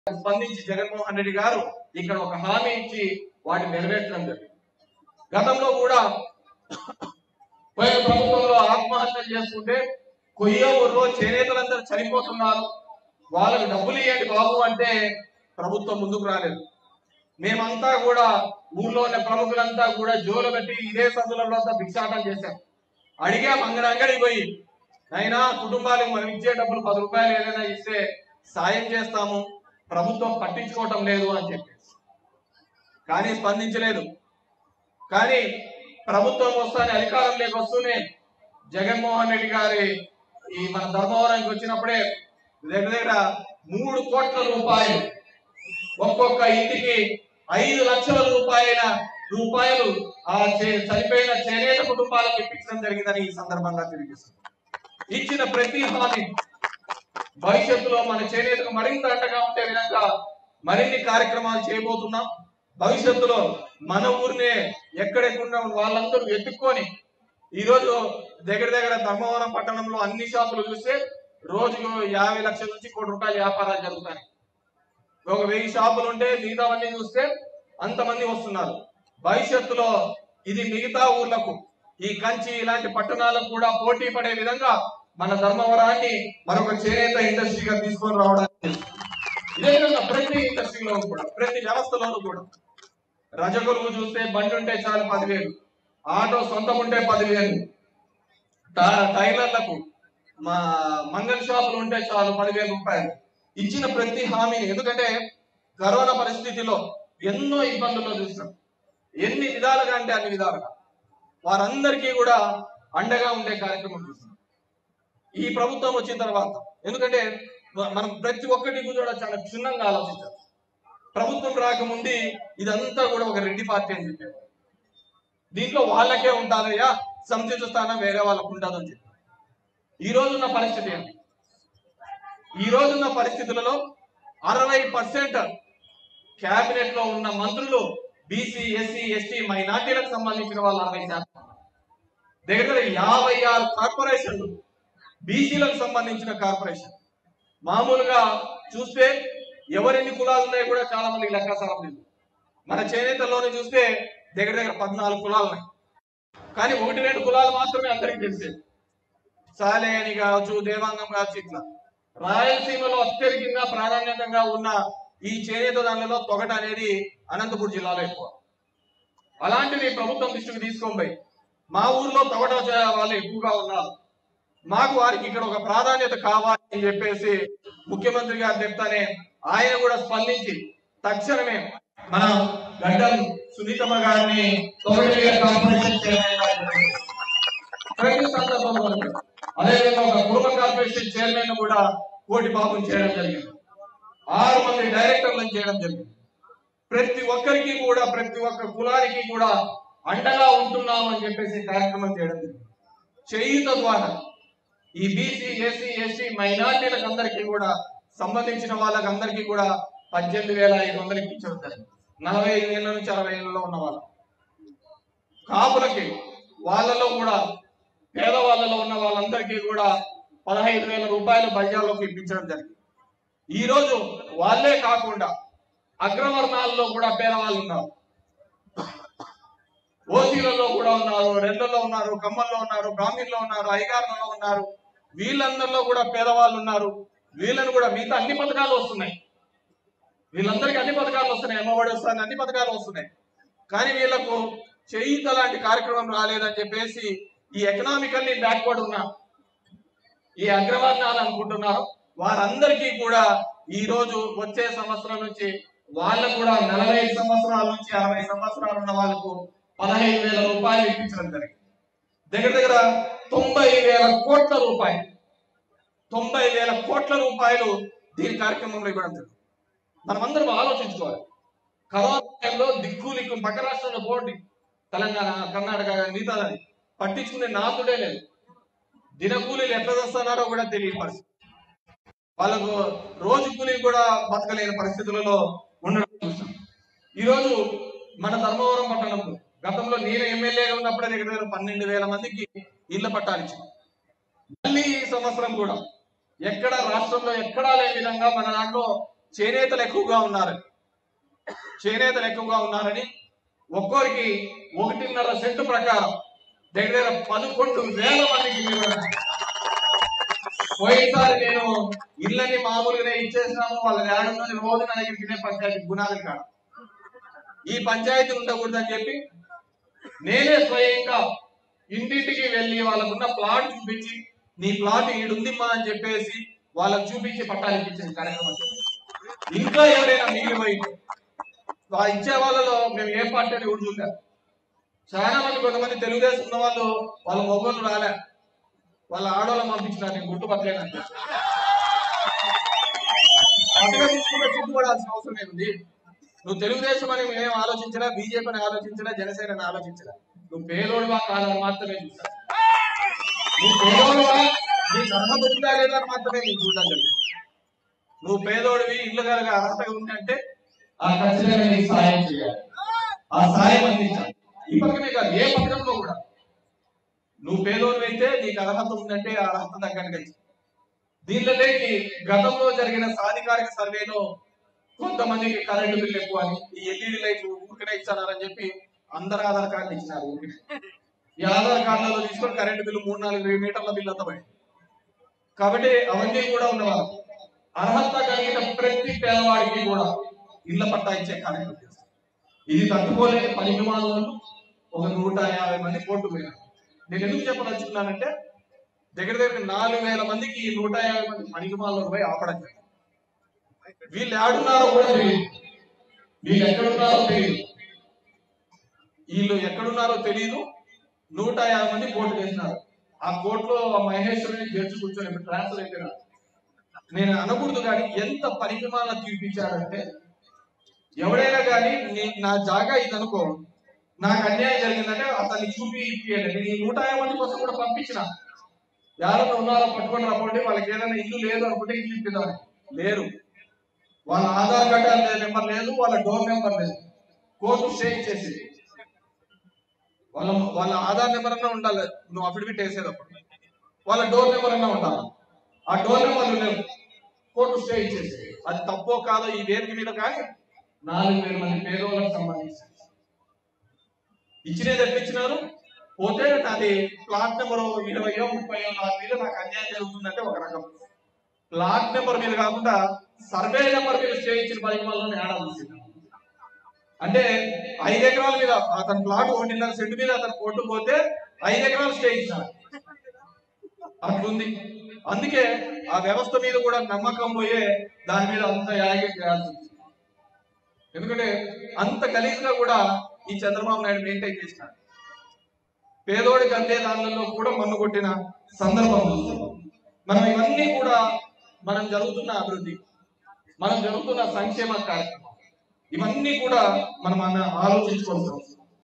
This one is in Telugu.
స్పందించి జగన్మోహన్ రెడ్డి గారు ఇక్కడ ఒక హామీ ఇచ్చి వాటిని నెరవేర్చడం జరిగింది గతంలో కూడా పోయిన ప్రభుత్వంలో ఆత్మహత్యలు చేసుకుంటే కొయ్య ఊర్లో చేనేతలందరూ చనిపోతున్నారు వాళ్ళకి డబ్బులు ఇవ్వండి బాబు అంటే ప్రభుత్వం ముందుకు రాలేదు మేమంతా కూడా ఊర్లో ఉన్న ప్రముఖులంతా కూడా జోలు పెట్టి ఇదే సందులలో అంతా భిక్షాటం చేశాం అడిగా మంగళ అంగడి పోయి అయినా కుటుంబాలకు మనం ఇచ్చే డబ్బులు పది రూపాయలు ఏదైనా ఇస్తే సాయం చేస్తాము ప్రభుత్వం పట్టించుకోవటం లేదు అని చెప్పి కానీ స్పందించలేదు కానీ ప్రభుత్వం వస్తానే అధికారంలోకి వస్తూనే జగన్మోహన్ రెడ్డి గారి ఈ మన ధర్మవరానికి వచ్చినప్పుడే దగ్గర దగ్గర మూడు కోట్ల రూపాయలు ఒక్కొక్క ఇంటికి ఐదు లక్షల రూపాయల రూపాయలు ఆ చే- చనిపోయిన చేనేత కుటుంబాలకు ఇప్పించడం జరిగిందని ఈ సందర్భంగా తెలియజేస్తుంది ఇచ్చిన ప్రతి హామీ భవిష్యత్తులో మన చేనేతకు మరింత అండగా ఉండే విధంగా మరిన్ని కార్యక్రమాలు చేయబోతున్నాం భవిష్యత్తులో మన ఊరినే ఎక్కడెక్కడ వాళ్ళందరూ ఎత్తుక్కొని ఈ రోజు దగ్గర దగ్గర ధర్మవరం పట్టణంలో అన్ని షాపులు చూస్తే రోజుకు యాభై లక్షల నుంచి కోటి రూపాయల వ్యాపారాలు జరుగుతాయి ఒక వెయ్యి షాపులు ఉంటే మిగతావన్నీ చూస్తే అంతమంది వస్తున్నారు భవిష్యత్తులో ఇది మిగతా ఊర్లకు ఈ కంచి ఇలాంటి పట్టణాలకు కూడా పోటీ పడే విధంగా మన ధర్మవరాన్ని మరొక చేనేత ఇండస్ట్రీగా తీసుకొని రావడానికి ఇదే విధంగా ప్రతి ఇండస్ట్రీలో కూడా ప్రతి వ్యవస్థలోనూ కూడా రజకులు చూస్తే బండి ఉంటే చాలు పదివేలు ఆటో సొంతం ఉంటే పదివేలు టా- టైలర్లకు మా మంగళ షాపులు ఉంటే చాలు పదివేల రూపాయలు ఇచ్చిన ప్రతి హామీని ఎందుకంటే కరోనా పరిస్థితిలో ఎన్నో ఇబ్బందుల్లో చూసాం ఎన్ని విధాలుగా అంటే అన్ని విధాలుగా వారందరికీ కూడా అండగా ఉండే కార్యక్రమం చూసాం ఈ ప్రభుత్వం వచ్చిన తర్వాత ఎందుకంటే మ- మనం ప్రతి ఒక్కటి కూడా చాలా క్షుణ్ణంగా ఆలోచించాలి ప్రభుత్వం రాకముందు ఇదంతా కూడా ఒక రెడ్డి పార్టీ అని చెప్పారు దీంట్లో వాళ్ళకే ఉంటుందయ్యా సముచిత స్థానం వేరే వాళ్ళకు ఉండదని చెప్పి ఈ రోజున్న పరిస్థితి ఏంటి ఈ రోజున్న పరిస్థితులలో అరవై పర్సెంట్ కేబినెట్ లో ఉన్న మంత్రులు బీసీ ఎస్సీ ఎస్టీ మైనార్టీలకు సంబంధించిన వాళ్ళు అరవై శాతం దగ్గర దగ్గర యాభై ఆరు కార్పొరేషన్లు బీసీలకు సంబంధించిన కార్పొరేషన్ మామూలుగా చూస్తే ఎవరెన్ని కులాలు ఉన్నాయో కూడా చాలా మందికి లెక్కసారం లేదు మన చేనేతల్లోనే చూస్తే దగ్గర దగ్గర పద్నాలుగు కులాలు ఉన్నాయి కానీ ఒకటి రెండు కులాలు మాత్రమే అందరికీ తెలిసేది సాలే అని కావచ్చు దేవాంగం కావచ్చు ఇట్లా రాయలసీమలో అత్యధికంగా ప్రాధాన్యతంగా ఉన్న ఈ చేనేత దానిలో తొగట అనేది అనంతపురం జిల్లాలో ఎక్కువ అలాంటివి ప్రభుత్వం దృష్టికి తీసుకొని పోయి మా ఊర్లో తొగట చే- వాళ్ళు ఎక్కువగా ఉన్నారు మాకు వారికి ఇక్కడ ఒక ప్రాధాన్యత కావాలి అని చెప్పేసి ముఖ్యమంత్రి గారు చెప్తానే ఆయన కూడా స్పందించి తక్షణమే మన గడ్డం సునీతమ్మ గారిని తొగట కార్పొరేషన్ చైర్మన్ గా నియమించారు. ప్రతి సందర్భంలో అదేవిధంగా ఒక కుటుంబ కార్పొరేషన్ చైర్మన్ కూడా కోటి పాపం చేయడం జరిగింది ఆరు మంది డైరెక్టర్లను చేయడం జరిగింది ప్రతి ఒక్కరికి కూడా ప్రతి ఒక్క కులానికి కూడా అండగా ఉంటున్నాం అని చెప్పేసి కార్యక్రమం చేయడం జరిగింది చేయుత ద్వారా ఈ బీసీ ఎస్సీ ఎస్టీ మైనార్టీలకు అందరికీ కూడా సంబంధించిన వాళ్ళకి అందరికీ కూడా పద్దెనిమిది వేల ఐదు వందలకి ఇచ్చడం జరిగింది నలభై ఐదు ఏళ్ళ నుంచి అరవై ఏళ్ళలో ఉన్న వాళ్ళు కాపులకి వాళ్ళలో కూడా పేదవాళ్ళలో ఉన్న వాళ్ళందరికీ కూడా పదహైదు వేల రూపాయలు బయ్యాల్లోకి ఇప్పించడం జరిగింది ఈ రోజు వాళ్ళే కాకుండా అగ్రవర్ణాల్లో కూడా పేదవాళ్ళు ఉన్నారు ఓసీలలో కూడా ఉన్నారు రెడ్లలో ఉన్నారు కమ్మల్లో ఉన్నారు బ్రాహ్మణుల్లో ఉన్నారు ఐగార్లలో ఉన్నారు వీళ్ళందరిలో కూడా పేదవాళ్ళు ఉన్నారు వీళ్ళను కూడా మిగతా అన్ని పథకాలు వస్తున్నాయి వీళ్ళందరికీ అన్ని పథకాలు వస్తున్నాయి అమ్మఒడి వస్తుంది అన్ని పథకాలు వస్తున్నాయి కానీ వీళ్ళకు చేయిత లాంటి కార్యక్రమం రాలేదని చెప్పేసి ఈ ఎకనామికల్లీ బ్యాక్వర్డ్ ఉన్న ఈ అగ్రవర్ణాలు అనుకుంటున్నారు వారందరికీ కూడా ఈ రోజు వచ్చే సంవత్సరం నుంచి వాళ్ళకు కూడా నలభై ఐదు సంవత్సరాల నుంచి అరవై సంవత్సరాలు ఉన్న వాళ్ళకు పదహైదు వేల రూపాయలు ఇప్పించడం జరిగింది దగ్గర దగ్గర తొంభై వేల కోట్ల రూపాయలు తొంభై వేల కోట్ల రూపాయలు దీని కార్యక్రమంలో ఇవ్వడం జరిగింది మనమందరం ఆలోచించుకోవాలి కరోనా టైంలో దిక్కులిక్కు పక్క రాష్ట్రంలో పోటీ తెలంగాణ కర్ణాటక మిగతా పట్టించుకునే నాకుడే లేదు దినకూలీలు ఎట్లా చేస్తున్నారో కూడా తెలియని పరిస్థితి వాళ్ళకు రోజు కూలీ కూడా బతకలేని పరిస్థితులలో ఉండడం చూసాం ఈ రోజు మన ధర్మవరం పట్టణంలో గతంలో నేను ఎమ్మెల్యేగా ఉన్నప్పుడే దగ్గర దగ్గర పన్నెండు వేల మందికి ఇళ్ల పట్టాలు ఇచ్చింది మళ్ళీ ఈ సంవత్సరం కూడా ఎక్కడ రాష్ట్రంలో ఎక్కడా లేని విధంగా మన దాంట్లో చేనేతలు ఎక్కువగా ఉన్నారని చేనేతలు ఎక్కువగా ఉన్నారని ఒక్కోరికి ఒకటిన్నర సెంటు ప్రకారం దగ్గర దగ్గర పదకొండు వేల మందికి మీరు పోయినసారి నేను ఇళ్ళని మామూలుగానే ఇచ్చేసినాము వాళ్ళ ఏడున్నది రోజు నా దగ్గర తినే పంచాయతీ గుణాలు కాడ ఈ పంచాయతీ ఉండకూడదని చెప్పి నేనే స్వయంగా ఇంటింటికి వెళ్ళి వాళ్ళకున్న ప్లాట్ చూపించి నీ ప్లాట్ ఈడుందిమ్మా అని చెప్పేసి వాళ్ళకి చూపించి పట్టాలు ఇప్పించిన కార్యక్రమం ఇంకా ఎవరైనా మిగిలిపోయింది ఆ ఇచ్చే వాళ్ళలో మేము ఏ పార్టీ అని కూడా చూసాం చాలా మంది కొంతమంది తెలుగుదేశం ఉన్న వాళ్ళు వాళ్ళ మొగ్గులు రాలే వాళ్ళ ఆడవాళ్ళని పంపించినారు నేను గుర్తుపట్టలేను అటుగా తీసుకుంటే సిగ్గుపడాల్సిన అవసరం ఏముంది నువ్వు తెలుగుదేశం అని మేము ఆలోచించరా బీజేపీ అని ఆలోచించరా జనసేన అని ఆలోచించరా నువ్వు పేదోడువా కాదని మాత్రమే చూసా నువ్వు పేదోడువా నీకు అర్హత ఉందా లేదా అని మాత్రమే నేను చూడడం జరిగింది నువ్వు పేదోడివి ఇల్లు కనుక అర్హతగా ఉందంటే ఆ ఖచ్చితంగా నీకు సాయం చేయాలి ఆ సాయం అందించాలి ఈ పక్కనే కాదు ఏ పథకంలో కూడా నువ్వు పేదోడు అయితే నీకు అర్హత ఉందంటే ఆ అర్హత దగ్గరికి దీనిలోకి గతంలో జరిగిన సాధికారిక సర్వేలో కొంతమందికి కరెంటు బిల్లు ఎక్కువ అని ఈ ఎల్ఈడి లైట్లు ఊరికనే ఇచ్చారని చెప్పి అందరు ఆధార్ కార్డులు ఇచ్చినారు ఊరికనే. ఈ ఆధార్ కార్డులలో తీసుకొని కరెంటు బిల్లు మూడు నాలుగు మీటర్ల బిల్లు అంతా పడింది కాబట్టి అవన్నీ కూడా ఉన్నవారు అర్హత కలిగిన ప్రతి పేదవాడికి కూడా ఇళ్ల పట్టా ఇచ్చే కార్యక్రమం చేస్తారు. ఇది తట్టుకోలేని పరిమాణాలను ఒక నూట యాభై మంది కోర్టు పోయినారు నేను ఎందుకు చెప్పదలుచుకున్నానంటే దగ్గర దగ్గర నాలుగు వేల మందికి ఈ నూట యాభై మంది పనికిమాలలో పోయి ఆపడం జరిగింది. వీళ్ళు ఏడున్నారో కూడా తెలియదు వీళ్ళు ఎక్కడున్నారో తెలియదు వీళ్ళు ఎక్కడున్నారో తెలియదు నూట యాభై మంది కోర్టు వేసినారు ఆ కోర్టులో ఆ మహేశ్వరుని జడ్జి కూర్చొని ఇప్పుడు ట్రాన్స్ఫర్ అయిపోయినారు నేను అనకూడదు కానీ ఎంత పరిమాణాలు తీర్పిచ్చాడంటే ఎవడైనా కానీ నీ- నా జాగా ఇది అనుకో నాకు అన్యాయం జరిగిందంటే అతన్ని చూపి ఇప్పియండి నేను ఈ నూట యాభై మంది కోసం కూడా పంపించిన ఎవరైనా ఉన్నారో పట్టుకొని రాకండి వాళ్ళకి ఏదైనా ఇల్లు లేదు అనుకుంటే ఇల్లు ఇప్పిద్దామని లేరు వాళ్ళ ఆధార్ కార్డు నెంబర్ లేదు వాళ్ళ డోర్ నెంబర్ లేదు కోర్టు స్టే ఇచ్చేసి వాళ్ళ వాళ్ళ ఆధార్ నెంబర్ అన్నా ఉండాలి నువ్వు అఫిడవిట్ వేసేటప్పుడు వాళ్ళ డోర్ నెంబర్ అన్నా ఉండాలి ఆ డోర్ నెంబర్ లేవు కోర్టు స్టే ఇచ్చేసి అది తప్పో కాదో ఈ వేదిక మీద కానీ నాలుగు వేల మంది పేదోళ్ళకి సంబంధించి ఇచ్చినది తెప్పించినారు పోతే అది ప్లాట్ నెంబర్ ఇరవయో ముప్పయో నాలుగు మీద నాకు అన్యాయం జరుగుతుందంటే ఒక రకం ప్లాట్ నెంబర్ మీద కాకుండా సర్వే నెంబర్ మీద స్టే ఇచ్చిన పరిమాణంలో ఏడా చూసింది అంటే ఐదు ఎకరాల మీద అతని ప్లాట్ ఒకటిన్నర సెంటు మీద అతను కొట్టు పోతే ఐదు ఎకరాలు స్టే ఇచ్చారు అట్లుంది అందుకే ఆ వ్యవస్థ మీద కూడా నమ్మకం పోయే దాని మీద అంత యాగే చేయాల్సి వచ్చింది ఎందుకంటే అంత గలీజ్గా కూడా ఈ చంద్రబాబు నాయుడు మెయింటైన్ చేసినాడు పేదోడికి అందే దానిలో కూడా మన్ను కొట్టిన సందర్భం చూస్తున్నాం మనం ఇవన్నీ కూడా మనం జరుగుతున్న అభివృద్ధి మనం జరుగుతున్న సంక్షేమ కార్యక్రమం ఇవన్నీ కూడా మనం అన్న ఆలోచించుకోవాల్సిన అవసరం